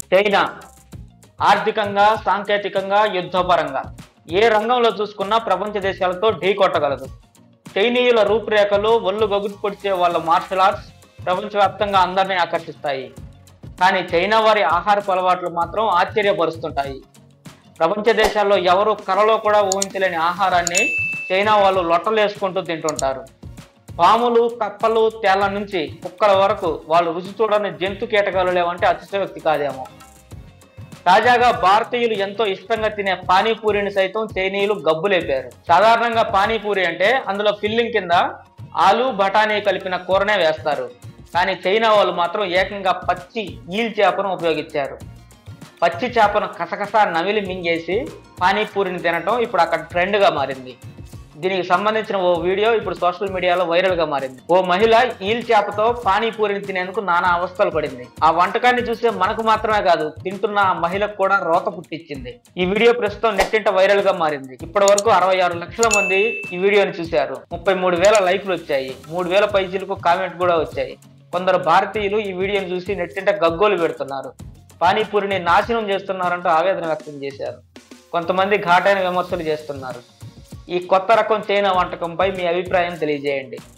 China ఆర్థికంగా సాంకేతికంగా యుద్ధపరంగా ఏ రంగంలో చూసుకున్నా ప్రపంచ దేశాలతో ఢీ కొట్టగలదు చైనీయుల రూపురేఖలు ఒళ్ళు గగురు పొడిచే వాళ్ళ మార్షల్ ఆర్ట్స్ ప్రపంచవ్యాప్తంగా అందరినీ ఆకర్షిస్తాయి కానీ చైనా వారి ఆహారపు అలవాట్లు మాత్రం ఆశ్చర్యపరుస్తుంటాయి ప్రపంచ దేశాల్లో ఎవరు కలలో కూడా ఊహించలేని ఆహారాన్ని చైనా వాళ్ళు లొట్టలేసుకుంటూ తింటుంటారు పాములు కప్పలు తేళ్ల నుంచి కుక్కల వరకు వాళ్ళు రుచి చూడని జంతు కీటకాలు లేవంటే అతిశయోక్తి కాదేమో తాజాగా భారతీయులు ఎంతో ఇష్టంగా తినే పానీపూరిని సైతం చైనీయులు గబ్బులేపారు సాధారణంగా పానీపూరి అంటే అందులో ఫిల్లింగ్ కింద ఆలు బఠానీ కలిపిన కూరనే వేస్తారు కానీ చైనా వాళ్ళు మాత్రం ఏకంగా పచ్చి ఈల్ చేపను ఉపయోగించారు పచ్చి చేపను కసకస నమిలి మింగేసి పానీపూరిని తినటం ఇప్పుడు అక్కడ ట్రెండ్గా మారింది దీనికి సంబంధించిన ఓ వీడియో ఇప్పుడు సోషల్ మీడియాలో వైరల్ గా మారింది ఓ మహిళ ఈల్ చేపతో పానీపూరిని తినేందుకు నానా అవస్థలు పడింది ఆ వంటకాన్ని చూసే మనకు మాత్రమే కాదు తింటున్న ఆ మహిళకు కూడా రోత పుట్టించింది ఈ వీడియో ప్రస్తుతం నెట్టింట వైరల్ గా మారింది ఇప్పటి వరకు అరవై ఆరు లక్షల మంది ఈ వీడియోని చూశారు ముప్పై మూడు వేల లైక్లు వచ్చాయి మూడు వేల పైసలకు కామెంట్ కూడా వచ్చాయి కొందరు భారతీయులు ఈ వీడియోని చూసి నెట్టింట గగ్గోలు పెడుతున్నారు పానీపూరిని నాశనం చేస్తున్నారంటూ ఆవేదన వ్యక్తం చేశారు కొంతమంది ఘాటైన విమర్శలు చేస్తున్నారు ఈ కొత్త రకం చైనా వంటకంపై మీ అభిప్రాయం తెలియజేయండి